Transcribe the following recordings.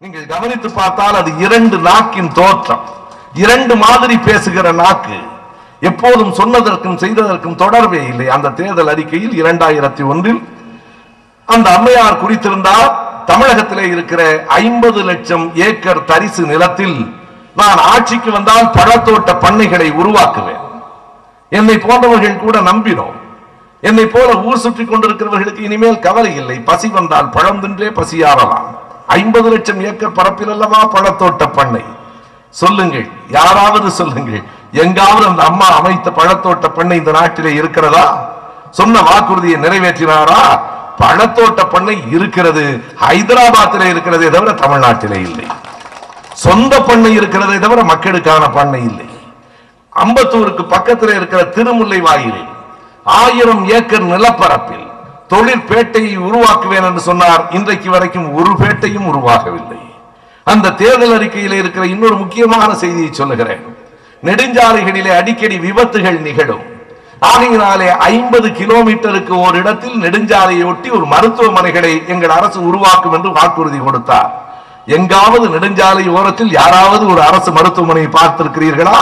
நீங்கள் கவனித்து பார்த்தால் அது இரண்டு நாக்கின் தோற்றம் இரண்டு மாதிரி பேசுகிற நாக்கு எப்போதும் சொன்னதற்கும் செய்ததற்கும் தொடர்பே இல்லை அந்த தேர்தல் அறிக்கையில் இரண்டாயிரத்தி ஒன்றில் அந்த அம்மையார் குறித்திருந்தால் தமிழகத்திலே இருக்கிற ஐம்பது லட்சம் ஏக்கர் தரிசு நிலத்தில் நான் ஆட்சிக்கு வந்தால் பழத்தோட்ட பண்ணைகளை உருவாக்குவேன் என்னை போன்றவர்கள் கூட நம்பினோம் என்னை போல ஊர் சுற்றி கொண்டிருக்கிறவர்களுக்கு இனிமேல் கவலை இல்லை பசி வந்தால் பழம் தின்றே பசியாறலாம் ஐம்பது லட்சம் ஏக்கர் பரப்பில் அல்லவா பழத்தோட்ட பண்ணை சொல்லுங்கள் யாராவது சொல்லுங்கள் எங்காவது அந்த அம்மா அமைத்த பழத்தோட்ட பண்ணை இந்த நாட்டிலே இருக்கிறதா சொன்ன வாக்குறுதியை நிறைவேற்றினாரா பழத்தோட்ட பண்ணை இருக்கிறது ஹைதராபாத்திலே இருக்கிறதே தவிர தமிழ்நாட்டிலே இல்லை சொந்த பண்ணை இருக்கிறதே தவிர மக்களுக்கான பண்ணை இல்லை அம்பத்தூருக்கு பக்கத்தில் இருக்கிற திருமுல்லை வாயிலில் ஆயிரம் ஏக்கர் நிலப்பரப்பில் தொழிற்பேட்டையை உருவாக்குவேன் என்று சொன்னார் இன்றைக்கு வரைக்கும் ஒரு பேட்டையும் உருவாகவில்லை அந்த தேர்தல் அறிக்கையில் இருக்கிற இன்னொரு முக்கியமான செய்தியை சொல்லுகிறேன் நெடுஞ்சாலைகளிலே அடிக்கடி விபத்துகள் நிகழும் ஆகையினாலே ஐம்பது கிலோமீட்டருக்கு ஒரு இடத்தில் நெடுஞ்சாலையை ஒட்டி ஒரு மருத்துவமனைகளை எங்கள் அரசு உருவாக்கும் என்று வாக்குறுதி கொடுத்தார் எங்காவது நெடுஞ்சாலை ஓரத்தில் யாராவது ஒரு அரசு மருத்துவமனையை பார்த்திருக்கிறீர்களா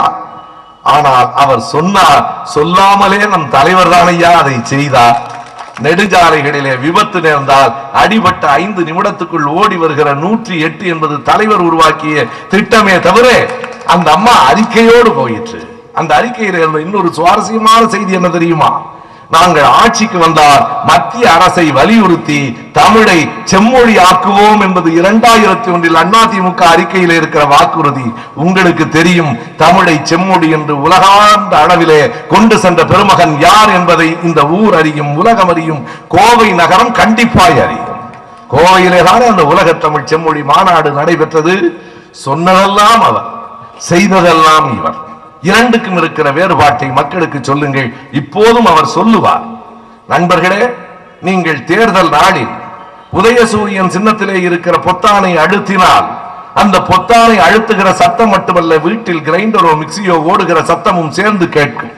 ஆனால் அவர் சொன்னார் சொல்லாமலே நம் தலைவர் தானையா அதை செய்தார் நெடுஞ்சாலைகளிலே விபத்து நேர்ந்தால் அடிபட்ட ஐந்து நிமிடத்துக்குள் ஓடி வருகிற நூற்றி எட்டு என்பது தலைவர் உருவாக்கிய திட்டமே தவிர அந்த அம்மா அறிக்கையோடு போயிற்று அந்த அறிக்கையில் இருந்த இன்னொரு சுவாரஸ்யமான செய்தி என்ன தெரியுமா நாங்கள் ஆட்சிக்கு வந்தால் மத்திய அரசை வலியுறுத்தி தமிழை செம்மொழி ஆக்குவோம் என்பது இரண்டாயிரத்தி ஒன்றில் அதிமுக அறிக்கையில் இருக்கிற வாக்குறுதி உங்களுக்கு தெரியும் தமிழை செம்மொழி என்று உலகார்ந்த அளவிலே கொண்டு சென்ற பெருமகன் யார் என்பதை இந்த ஊர் அறியும் உலகம் அறியும் கோவை நகரம் கண்டிப்பாய் அறியும் கோவையிலே தானே அந்த உலக தமிழ் செம்மொழி மாநாடு நடைபெற்றது சொன்னதெல்லாம் அவர் செய்ததெல்லாம் இவர் இரண்டுக்கும் இருக்கிற வேறுபாட்டை மக்களுக்கு சொல்லுங்கள் இப்போதும் அவர் சொல்லுவார் நண்பர்களே நீங்கள் தேர்தல் நாளில் உதயசூரியன் சின்னத்திலே இருக்கிற பொத்தானை அழுத்தினால் அந்த பொத்தானை அழுத்துகிற சத்தம் மட்டுமல்ல வீட்டில் கிரைண்டரோ மிக்சியோ ஓடுகிற சத்தமும் சேர்ந்து கேட்கும்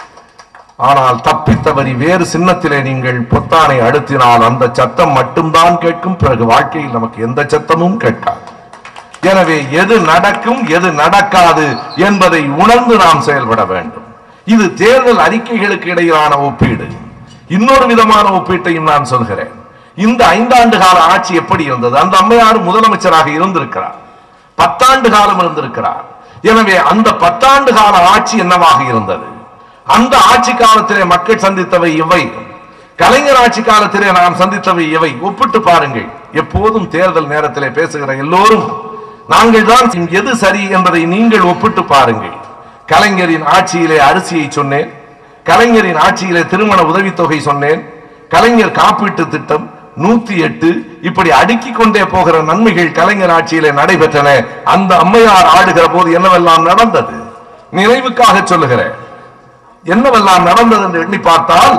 ஆனால் தப்பித்தவறி வேறு சின்னத்திலே நீங்கள் பொத்தானை அழுத்தினால் அந்த சத்தம் மட்டும்தான் கேட்கும் பிறகு வாழ்க்கையில் நமக்கு எந்த சத்தமும் கேட்காது எனவே எது நடக்கும் எது நடக்காது என்பதை உணர்ந்து நாம் செயல்பட வேண்டும் இது தேர்தல் அறிக்கைகளுக்கு இடையிலான ஒப்பீடு இன்னொரு விதமான ஒப்பீட்டையும் நான் சொல்கிறேன் இந்த ஐந்தாண்டு கால ஆட்சி எப்படி இருந்தது அந்த அம்மையார் முதலமைச்சராக இருந்திருக்கிறார் பத்தாண்டு காலம் இருந்திருக்கிறார் எனவே அந்த பத்தாண்டு கால ஆட்சி என்னவாக இருந்தது அந்த ஆட்சி காலத்திலே மக்கள் சந்தித்தவை இவை கலைஞர் ஆட்சி காலத்திலே நாம் சந்தித்தவை இவை ஒப்பிட்டு பாருங்கள் எப்போதும் தேர்தல் நேரத்திலே பேசுகிற எல்லோரும் நாங்கள் தான் எது சரி என்பதை நீங்கள் ஒப்பிட்டு பாருங்கள் கலைஞரின் ஆட்சியிலே அரிசியை சொன்னேன் கலைஞரின் ஆட்சியிலே திருமண உதவித்தொகை சொன்னேன் கலைஞர் காப்பீட்டு திட்டம் நூத்தி எட்டு இப்படி அடுக்கிக் கொண்டே போகிற நன்மைகள் கலைஞர் ஆட்சியிலே நடைபெற்றன அந்த அம்மையார் ஆடுகிற போது என்னவெல்லாம் நடந்தது நினைவுக்காக சொல்லுகிறேன் என்னவெல்லாம் நடந்தது என்று எண்ணி பார்த்தால்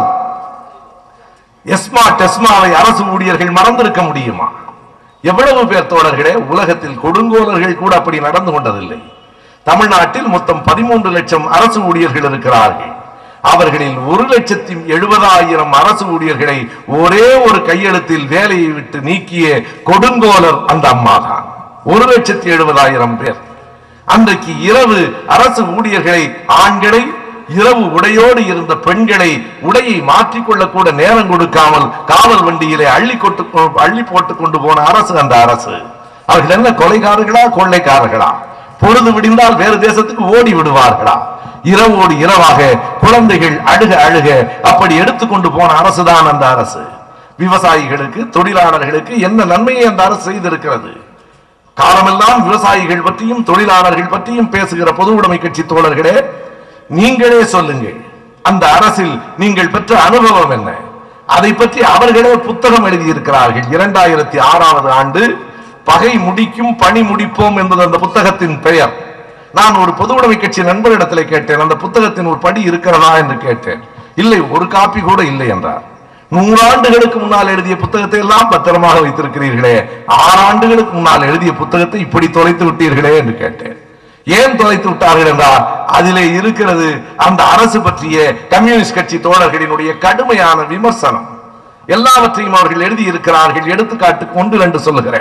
எஸ்மா டெஸ்மாவை அரசு ஊழியர்கள் மறந்திருக்க முடியுமா எவ்வளவு பேர் தோழர்களே உலகத்தில் கொடுங்கோலர்கள் கூட அப்படி நடந்து கொண்டதில்லை தமிழ்நாட்டில் மொத்தம் பதிமூன்று லட்சம் அரசு ஊழியர்கள் இருக்கிறார்கள் அவர்களில் ஒரு லட்சத்தி எழுபதாயிரம் அரசு ஊழியர்களை ஒரே ஒரு கையெழுத்தில் வேலையை விட்டு நீக்கிய கொடுங்கோலர் அந்த அம்மா தான் ஒரு லட்சத்தி எழுபதாயிரம் பேர் அன்றைக்கு இரவு அரசு ஊழியர்களை ஆண்களை இரவு உடையோடு இருந்த பெண்களை உடையை மாற்றிக்கொள்ள கூட நேரம் கொடுக்காமல் காவல் வண்டியிலே அள்ளி கொட்டு அள்ளி போட்டு கொண்டு போன அரசு அந்த அரசு அவர்கள் என்ன கொலைகாரர்களா கொள்ளைக்காரர்களா பொழுது விடிந்தால் வேறு தேசத்துக்கு ஓடி விடுவார்களா இரவோடு இரவாக குழந்தைகள் அழுக அழுக அப்படி எடுத்துக்கொண்டு போன அரசுதான் அந்த அரசு விவசாயிகளுக்கு தொழிலாளர்களுக்கு என்ன நன்மையை அந்த அரசு செய்திருக்கிறது காலமெல்லாம் விவசாயிகள் பற்றியும் தொழிலாளர்கள் பற்றியும் பேசுகிற பொது உடைமை கட்சி தோழர்களே நீங்களே சொல்லுங்கள் அந்த அரசில் நீங்கள் பெற்ற அனுபவம் என்ன அதை பற்றி அவர்களே புத்தகம் எழுதியிருக்கிறார்கள் இரண்டாயிரத்தி ஆறாவது ஆண்டு பகை முடிக்கும் பணி முடிப்போம் என்பது அந்த புத்தகத்தின் பெயர் நான் ஒரு பொது உடைமை கட்சி நண்பரிடத்தில் கேட்டேன் அந்த புத்தகத்தின் ஒரு படி இருக்கிறதா என்று கேட்டேன் இல்லை ஒரு காப்பி கூட இல்லை என்றார் நூறாண்டுகளுக்கு முன்னால் எழுதிய புத்தகத்தை எல்லாம் பத்திரமாக வைத்திருக்கிறீர்களே ஆறு ஆண்டுகளுக்கு முன்னால் எழுதிய புத்தகத்தை இப்படி தொலைத்து விட்டீர்களே என்று கேட்டேன் ஏன் தொலைத்து விட்டார்கள் என்றால் அதிலே இருக்கிறது அந்த அரசு பற்றிய கம்யூனிஸ்ட் கட்சி தோழர்களினுடைய கடுமையான விமர்சனம் எல்லாவற்றையும் அவர்கள் எழுதி இருக்கிறார்கள் எடுத்துக்காட்டுக்கு ஒன்று ரெண்டு சொல்லுகிறேன்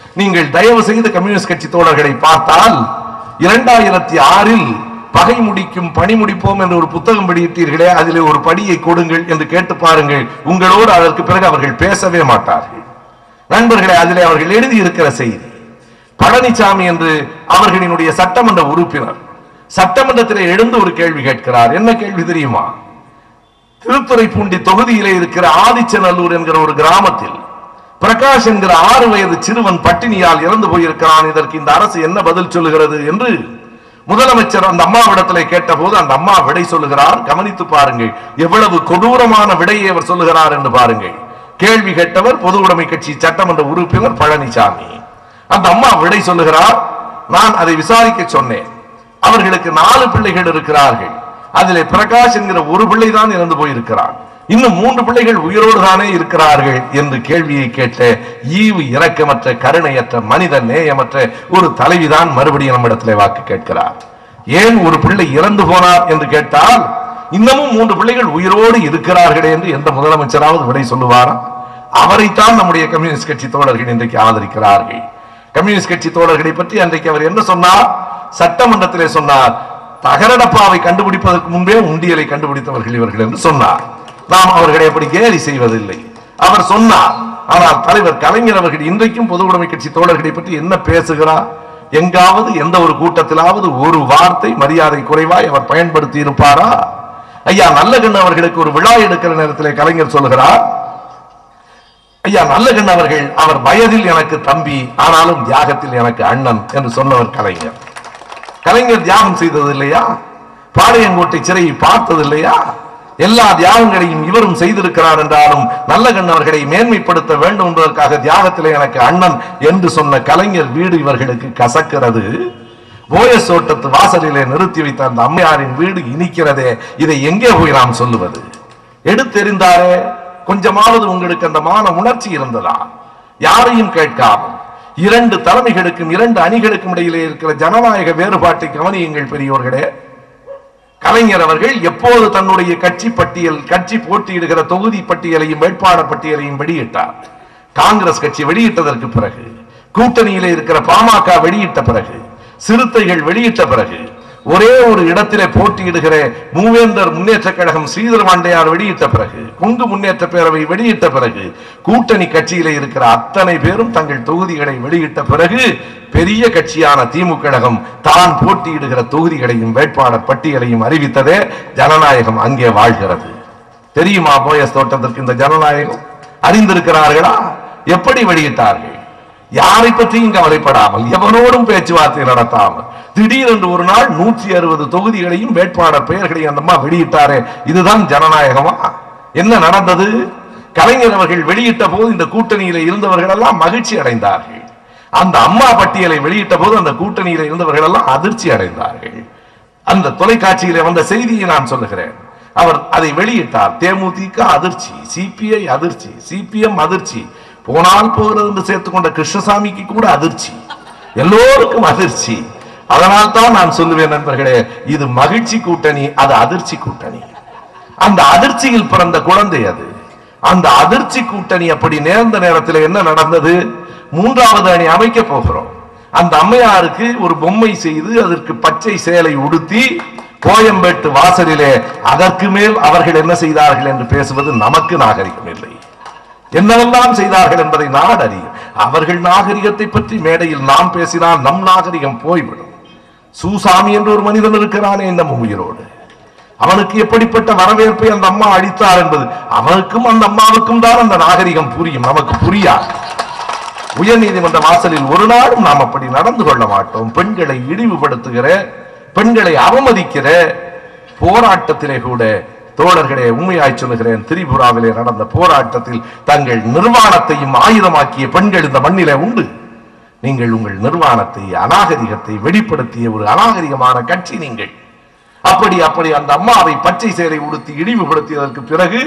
நீங்கள் தயவு செய்து கம்யூனிஸ்ட் கட்சி தோழர்களை பார்த்தால் இரண்டாயிரத்தி ஆறில் பகை முடிக்கும் பணி முடிப்போம் என்று ஒரு புத்தகம் வெளியிட்டீர்களே அதிலே ஒரு படியை கொடுங்கள் என்று கேட்டு பாருங்கள் உங்களோடு அதற்கு பிறகு அவர்கள் பேசவே மாட்டார்கள் நண்பர்களே அதிலே அவர்கள் எழுதி இருக்கிற செய்தி பழனிசாமி என்று அவர்களினுடைய சட்டமன்ற உறுப்பினர் சட்டமன்றத்திலே எழுந்து ஒரு கேள்வி கேட்கிறார் என்ன கேள்வி தெரியுமா திருத்துறைப்பூண்டி தொகுதியிலே இருக்கிற ஆதிச்சநல்லூர் என்கிற ஒரு கிராமத்தில் பிரகாஷ் என்கிற ஆறு வயது சிறுவன் பட்டினியால் இறந்து போயிருக்கிறான் இதற்கு இந்த அரசு என்ன பதில் சொல்லுகிறது என்று முதலமைச்சர் அந்த அம்மாவிடத்திலே கேட்டபோது அந்த அம்மா விடை சொல்லுகிறார் கவனித்து பாருங்கள் எவ்வளவு கொடூரமான விடையை அவர் சொல்லுகிறார் என்று பாருங்கள் கேள்வி கேட்டவர் பொது உடைமை கட்சி சட்டமன்ற உறுப்பினர் பழனிசாமி அந்த அம்மா விடை சொல்லுகிறார் நான் அதை விசாரிக்க சொன்னேன் அவர்களுக்கு நாலு பிள்ளைகள் இருக்கிறார்கள் அதிலே பிரகாஷ் என்கிற ஒரு பிள்ளை தான் இறந்து போயிருக்கிறான் இன்னும் மூன்று பிள்ளைகள் உயிரோடு தானே இருக்கிறார்கள் என்று கேள்வியை கேட்ட ஈவு இரக்கமற்ற கருணையற்ற மனித நேயமற்ற ஒரு தலைவிதான் மறுபடியும் நம்மிடத்திலே வாக்கு கேட்கிறார் ஏன் ஒரு பிள்ளை இறந்து போனார் என்று கேட்டால் இன்னமும் மூன்று பிள்ளைகள் உயிரோடு இருக்கிறார்களே என்று எந்த முதலமைச்சராவது விடை சொல்லுவாரா அவரைத்தான் நம்முடைய கம்யூனிஸ்ட் கட்சி தோழர்கள் இன்றைக்கு ஆதரிக்கிறார்கள் கம்யூனிஸ்ட் கட்சி தோழர்களை பற்றி அன்றைக்கு அவர் என்ன சொன்னார் சட்டமன்றத்திலே சொன்னார் தகரடப்பாவை கண்டுபிடிப்பதற்கு முன்பே உண்டியலை கண்டுபிடித்தவர்கள் இவர்கள் என்று சொன்னார் நாம் அவர்களை அப்படி கேலி செய்வதில்லை அவர் சொன்னார் ஆனால் தலைவர் கலைஞர் அவர்கள் இன்றைக்கும் பொது உடைமை கட்சி தோழர்களை பற்றி என்ன பேசுகிறார் எங்காவது எந்த ஒரு கூட்டத்திலாவது ஒரு வார்த்தை மரியாதை குறைவாய் அவர் பயன்படுத்தி இருப்பாரா ஐயா நல்லகண்ணு அவர்களுக்கு ஒரு விழா எடுக்கிற நேரத்திலே கலைஞர் சொல்லுகிறார் ஐயா நல்லகண்ணு அவர்கள் அவர் வயதில் எனக்கு தம்பி ஆனாலும் தியாகத்தில் எனக்கு அண்ணன் என்று சொன்னவர் கலைஞர் கலைஞர் தியாகம் செய்தது இல்லையா பாளையங்கோட்டை சிறையை பார்த்தது இல்லையா எல்லா தியாகங்களையும் இவரும் செய்திருக்கிறார் என்றாலும் நல்லகண்ண அவர்களை மேன்மைப்படுத்த வேண்டும் என்பதற்காக தியாகத்திலே எனக்கு அண்ணன் என்று சொன்ன கலைஞர் வீடு இவர்களுக்கு கசக்கிறது போயஸ் தோட்டத்து வாசலிலே நிறுத்தி வைத்த அந்த அம்மையாரின் வீடு இனிக்கிறதே இதை எங்கே போய் நாம் சொல்லுவது எடுத்தெறிந்தாரே கொஞ்சமாவது உங்களுக்கு அந்த மான உணர்ச்சி இருந்ததா யாரையும் கேட்காமல் இரண்டு தலைமைகளுக்கும் இரண்டு அணிகளுக்கும் இடையிலே இருக்கிற ஜனநாயக வேறுபாட்டை கவனியுங்கள் பெரியோர்களே கலைஞர் அவர்கள் எப்போது தன்னுடைய கட்சி பட்டியல் கட்சி போட்டியிடுகிற தொகுதி பட்டியலையும் வேட்பாளர் பட்டியலையும் வெளியிட்டார் காங்கிரஸ் கட்சி வெளியிட்டதற்கு பிறகு கூட்டணியிலே இருக்கிற பாமக வெளியிட்ட பிறகு சிறுத்தைகள் வெளியிட்ட பிறகு ஒரே ஒரு இடத்திலே போட்டியிடுகிற மூவேந்தர் முன்னேற்ற கழகம் ஸ்ரீதர் பாண்டையார் வெளியிட்ட பிறகு கொங்கு முன்னேற்ற பேரவை வெளியிட்ட பிறகு கூட்டணி கட்சியிலே இருக்கிற அத்தனை பேரும் தங்கள் தொகுதிகளை வெளியிட்ட பிறகு பெரிய கட்சியான திமுக கழகம் தான் போட்டியிடுகிற தொகுதிகளையும் வேட்பாளர் பட்டியலையும் அறிவித்ததே ஜனநாயகம் அங்கே வாழ்கிறது தெரியுமா போயஸ் தோட்டத்திற்கு இந்த ஜனநாயகம் அறிந்திருக்கிறார்களா எப்படி வெளியிட்டார்கள் யாரை பற்றியும் கவலைப்படாமல் எவனோடும் பேச்சுவார்த்தை நடத்தாமல் திடீரென்று ஒரு நாள் நூற்றி அறுபது தொகுதிகளையும் வேட்பாளர் பெயர்களையும் அந்த அம்மா வெளியிட்டாரே இதுதான் ஜனநாயகமா என்ன நடந்தது கலைஞர் அவர்கள் வெளியிட்ட போது இந்த கூட்டணியில இருந்தவர்கள் எல்லாம் மகிழ்ச்சி அடைந்தார்கள் அந்த அம்மா பட்டியலை வெளியிட்ட போது அந்த கூட்டணியில இருந்தவர்கள் எல்லாம் அதிர்ச்சி அடைந்தார்கள் அந்த தொலைக்காட்சியிலே வந்த செய்தியை நான் சொல்லுகிறேன் அவர் அதை வெளியிட்டார் தேமுதிக அதிர்ச்சி சிபிஐ அதிர்ச்சி சிபிஎம் அதிர்ச்சி போனால் போகிறது என்று சேர்த்துக் கொண்ட கிருஷ்ணசாமிக்கு கூட அதிர்ச்சி எல்லோருக்கும் அதிர்ச்சி அதனால் தான் நான் சொல்லுவேன் நண்பர்களே இது மகிழ்ச்சி கூட்டணி அது அதிர்ச்சி கூட்டணி அந்த அதிர்ச்சியில் பிறந்த குழந்தை அது அந்த அதிர்ச்சி கூட்டணி அப்படி நேர்ந்த நேரத்தில் என்ன நடந்தது மூன்றாவது அணி அமைக்க போகிறோம் அந்த அம்மையாருக்கு ஒரு பொம்மை செய்து அதற்கு பச்சை சேலை உடுத்தி கோயம்பேட்டு வாசலிலே அதற்கு மேல் அவர்கள் என்ன செய்தார்கள் என்று பேசுவது நமக்கு நாகரிகம் இல்லை என்னவெல்லாம் செய்தார்கள் என்பதை நான் அறியும் அவர்கள் நாகரிகத்தை பற்றி மேடையில் நாம் பேசினால் நம் நாகரிகம் போய்விடும் சூசாமி என்று ஒரு மனிதன் இருக்கிறானே நம்ம உயிரோடு அவனுக்கு எப்படிப்பட்ட வரவேற்பை அந்த அம்மா அளித்தார் என்பது அவனுக்கும் அந்த அம்மாவுக்கும் தான் அந்த நாகரிகம் புரியும் நமக்கு புரியாது உயர்நீதிமன்ற வாசலில் ஒரு நாளும் நாம் அப்படி நடந்து கொள்ள மாட்டோம் பெண்களை இழிவுபடுத்துகிற பெண்களை அவமதிக்கிற போராட்டத்திலே கூட தோழர்களே உண்மையாய் சொல்லுகிறேன் திரிபுராவிலே நடந்த போராட்டத்தில் தங்கள் நிர்வாணத்தையும் ஆயுதமாக்கிய பெண்கள் இந்த மண்ணிலே உண்டு நீங்கள் உங்கள் நிர்வாணத்தை அநாகரிகத்தை வெளிப்படுத்திய ஒரு அநாகரிகமான கட்சி நீங்கள் அப்படி அப்படி அந்த அம்மாவை பச்சை சேலை உடுத்தி இழிவுபடுத்தியதற்கு பிறகு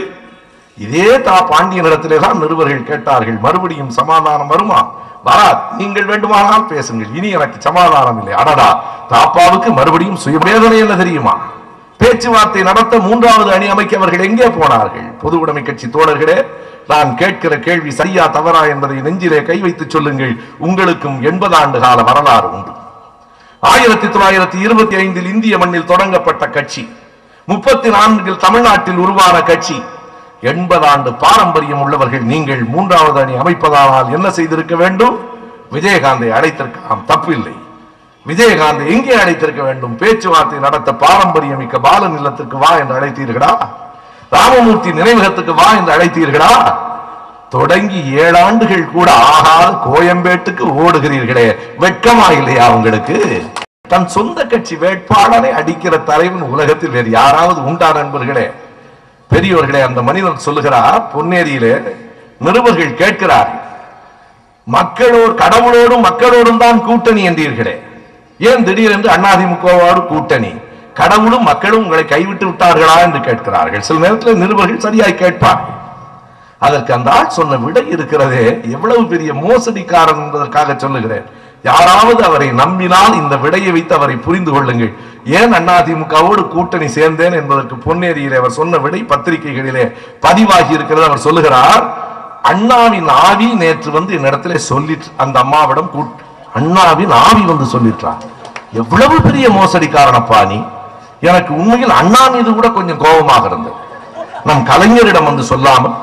இதே தா பாண்டியனிடத்திலே தான் நிருபர்கள் கேட்டார்கள் மறுபடியும் சமாதானம் வருமா வராது நீங்கள் வேண்டுமானால் பேசுங்கள் இனி எனக்கு சமாதானம் இல்லை அடடா தாப்பாவுக்கு மறுபடியும் சுயவேதனை என்ன தெரியுமா பேச்சுவார்த்தை நடத்த மூன்றாவது அணி அமைக்க அவர்கள் எங்கே போனார்கள் பொது உடைமை கட்சி தோழர்களே நான் கேட்கிற கேள்வி சரியா தவறா என்பதை நெஞ்சிலே கை வைத்து சொல்லுங்கள் உங்களுக்கும் எண்பது ஆண்டு கால வரலாறு உண்டு ஆயிரத்தி தொள்ளாயிரத்தி இருபத்தி ஐந்தில் இந்திய மண்ணில் தொடங்கப்பட்ட கட்சி முப்பத்தி நான்கில் தமிழ்நாட்டில் உருவான கட்சி எண்பது ஆண்டு பாரம்பரியம் உள்ளவர்கள் நீங்கள் மூன்றாவது அணி அமைப்பதானால் என்ன செய்திருக்க வேண்டும் விஜயகாந்தை அழைத்திருக்கலாம் தப்பில்லை விஜயகாந்த் எங்கே அழைத்திருக்க வேண்டும் பேச்சுவார்த்தை நடத்த பாரம்பரியம் மிக்க பாலன் இல்லத்திற்கு வா என்று அழைத்தீர்களா ராமமூர்த்தி நினைவகத்துக்கு வா என்று அழைத்தீர்களா தொடங்கி ஏழாண்டுகள் கூட ஆகாத கோயம்பேட்டுக்கு ஓடுகிறீர்களே வெட்கமா இல்லையா உங்களுக்கு தன் சொந்த கட்சி வேட்பாளரை அடிக்கிற தலைவன் உலகத்தில் வேறு யாராவது உண்டா நண்பர்களே பெரியவர்களே அந்த மனிதன் சொல்லுகிறார் பொன்னேரியிலே நிருபர்கள் கேட்கிறார்கள் மக்களோடு கடவுளோடும் மக்களோடும் தான் கூட்டணி என்றீர்களே ஏன் திடீரென்று அதிமுகவோடு கூட்டணி கடவுளும் மக்களும் உங்களை கைவிட்டு விட்டார்களா என்று கேட்கிறார்கள் சில நேரத்தில் நிருபர்கள் சரியாய் கேட்பார்கள் அதற்கு அந்த ஆள் சொன்ன விடை இருக்கிறதே எவ்வளவு பெரிய மோசடிக்காரன் என்பதற்காக சொல்லுகிறேன் யாராவது அவரை நம்பினால் இந்த விடையை வைத்து அவரை புரிந்து கொள்ளுங்கள் ஏன் அதிமுகவோடு கூட்டணி சேர்ந்தேன் என்பதற்கு பொன்னேரியிலே அவர் சொன்ன விடை பத்திரிகைகளிலே பதிவாகி இருக்கிறது அவர் சொல்லுகிறார் அண்ணாவின் ஆவி நேற்று வந்து என்னிடத்திலே சொல்லிட்டு அந்த அம்மாவிடம் கூட் அண்ணாவின் ஆவி வந்து சொல்லிட்டார் எவ்வளவு பெரிய மோசடிக்காரனப்பா நீ எனக்கு உண்மையில் அண்ணா மீது கூட கொஞ்சம் கோபமாக இருந்தது நம் கலைஞரிடம் வந்து சொல்லாமல்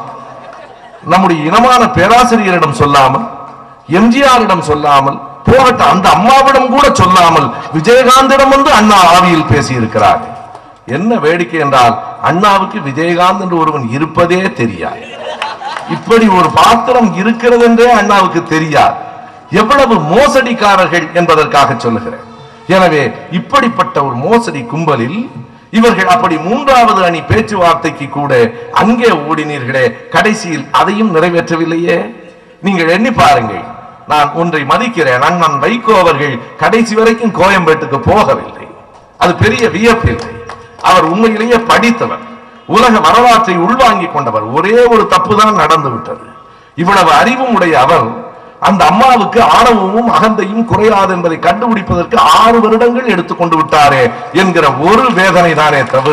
நம்முடைய இனமான பேராசிரியரிடம் சொல்லாமல் எம்ஜிஆரிடம் சொல்லாமல் போகட்ட அந்த அம்மாவிடம் கூட சொல்லாமல் விஜயகாந்திடம் வந்து அண்ணா ஆவியில் பேசி இருக்கிறார் என்ன வேடிக்கை என்றால் அண்ணாவுக்கு விஜயகாந்த் என்று ஒருவன் இருப்பதே தெரியாது இப்படி ஒரு பாத்திரம் இருக்கிறது என்றே அண்ணாவுக்கு தெரியாது எவ்வளவு மோசடிக்காரர்கள் என்பதற்காக சொல்லுகிறேன் எனவே இப்படிப்பட்ட ஒரு மோசடி கும்பலில் இவர்கள் அப்படி மூன்றாவது அணி பேச்சுவார்த்தைக்கு கூட அங்கே ஓடினீர்களே கடைசியில் அதையும் நிறைவேற்றவில்லையே நீங்கள் எண்ணி பாருங்கள் நான் ஒன்றை மதிக்கிறேன் அண்ணன் வைகோ அவர்கள் கடைசி வரைக்கும் கோயம்பேட்டுக்கு போகவில்லை அது பெரிய வியப்பில்லை அவர் உண்மையிலேயே படித்தவர் உலக வரலாற்றை உள்வாங்கிக் கொண்டவர் ஒரே ஒரு தப்பு தான் நடந்து விட்டது இவ்வளவு அறிவும் உடைய அவர் அந்த அம்மாவுக்கு ஆணவமும் அகந்தையும் குறையாது என்பதை கண்டுபிடிப்பதற்கு ஆறு வருடங்கள் எடுத்துக்கொண்டு விட்டாரே என்கிற ஒரு வேதனை தானே தவிர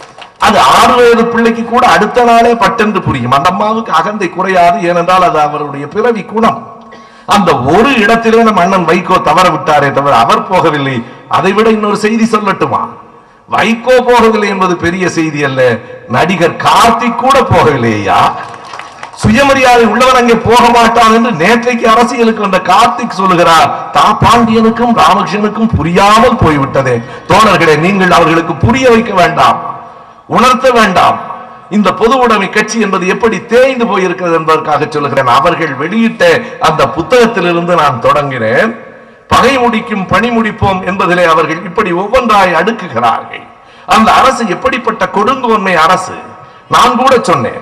அது ஆறு வயது பிள்ளைக்கு கூட அடுத்த நாளே பட்டென்று புரியும் அந்த அம்மாவுக்கு அகந்தை குறையாது ஏனென்றால் அது அவருடைய பிறவி குணம் அந்த ஒரு இடத்திலே நம் அண்ணன் வைகோ தவற விட்டாரே தவிர அவர் போகவில்லை அதை விட இன்னொரு செய்தி சொல்லட்டுமா வைகோ போகவில்லை என்பது பெரிய செய்தி அல்ல நடிகர் கார்த்திக் கூட போகவில்லையா சுயமரியாதை உள்ளவன் அங்கே போக மாட்டான் என்று நேற்றைக்கு அரசியலுக்கு வந்த கார்த்திக் சொல்லுகிறார் தா பாண்டியனுக்கும் ராமகிருஷ்ணனுக்கும் புரியாமல் போய்விட்டதே தோழர்களே நீங்கள் அவர்களுக்கு புரிய வைக்க வேண்டாம் உணர்த்த வேண்டாம் இந்த பொது உடைமை கட்சி என்பது எப்படி தேய்ந்து போயிருக்கிறது என்பதற்காக சொல்லுகிறேன் அவர்கள் வெளியிட்ட அந்த புத்தகத்திலிருந்து நான் தொடங்கினேன் பகை முடிக்கும் பணி முடிப்போம் என்பதிலே அவர்கள் இப்படி ஒவ்வொன்றாய் அடுக்குகிறார்கள் அந்த அரசு எப்படிப்பட்ட கொடுங்கோன்மை அரசு நான் கூட சொன்னேன்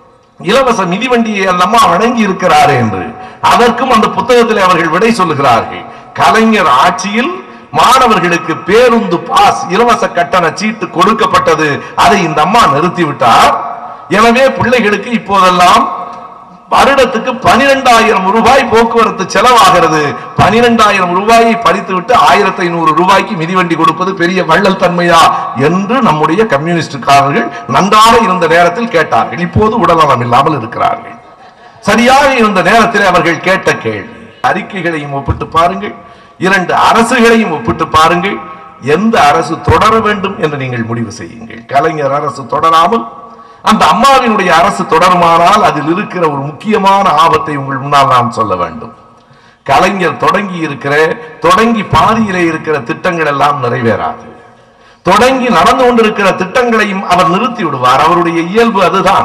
இலவச மிதிவண்டியை அந்த அம்மா வழங்கி இருக்கிறார் என்று அதற்கும் அந்த புத்தகத்தில் அவர்கள் விடை சொல்லுகிறார்கள் கலைஞர் ஆட்சியில் மாணவர்களுக்கு பேருந்து பாஸ் இலவச கட்டண சீட்டு கொடுக்கப்பட்டது அதை இந்த அம்மா நிறுத்திவிட்டார் எனவே பிள்ளைகளுக்கு இப்போதெல்லாம் வருடத்துக்கு பனிரெண்டாயிரம் ரூபாய் போக்குவரத்து செலவாகிறது பனிரெண்டாயிரம் ரூபாயை பறித்துவிட்டு ஆயிரத்தி ஐநூறு ரூபாய்க்கு மிதிவண்டி கொடுப்பது பெரிய வள்ளல் தன்மையா என்று நம்முடைய கம்யூனிஸ்டுக்காரர்கள் நன்றாக இருந்த நேரத்தில் கேட்டார்கள் இப்போது உடல்நலம் இல்லாமல் இருக்கிறார்கள் சரியாக இருந்த நேரத்தில் அவர்கள் கேட்ட கேள்வி அறிக்கைகளையும் ஒப்பிட்டு பாருங்கள் இரண்டு அரசுகளையும் ஒப்பிட்டு பாருங்கள் எந்த அரசு தொடர வேண்டும் என்று நீங்கள் முடிவு செய்யுங்கள் கலைஞர் அரசு தொடராமல் அந்த அம்மாவினுடைய அரசு தொடருமானால் அதில் இருக்கிற ஒரு முக்கியமான ஆபத்தை உங்கள் முன்னால் நாம் சொல்ல வேண்டும் கலைஞர் தொடங்கி இருக்கிற தொடங்கி பாதியிலே இருக்கிற திட்டங்கள் எல்லாம் நிறைவேறாது தொடங்கி நடந்து கொண்டிருக்கிற திட்டங்களையும் அவர் நிறுத்தி விடுவார் அவருடைய இயல்பு அதுதான்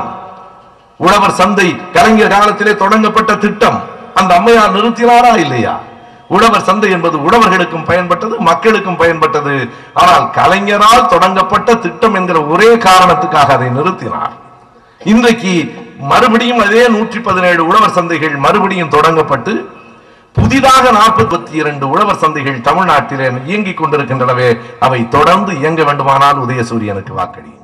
உழவர் சந்தை கலைஞர் காலத்திலே தொடங்கப்பட்ட திட்டம் அந்த அம்மையார் நிறுத்தினாரா இல்லையா உழவர் சந்தை என்பது உழவர்களுக்கும் பயன்பட்டது மக்களுக்கும் பயன்பட்டது ஆனால் கலைஞரால் தொடங்கப்பட்ட திட்டம் என்கிற ஒரே காரணத்துக்காக அதை நிறுத்தினார் இன்றைக்கு மறுபடியும் அதே நூற்றி பதினேழு உழவர் சந்தைகள் மறுபடியும் தொடங்கப்பட்டு புதிதாக நாற்பத்தி இரண்டு உழவர் சந்தைகள் தமிழ்நாட்டிலே இயங்கிக் கொண்டிருக்கின்றனவே அவை தொடர்ந்து இயங்க வேண்டுமானால் உதயசூரியனுக்கு வாக்களியும்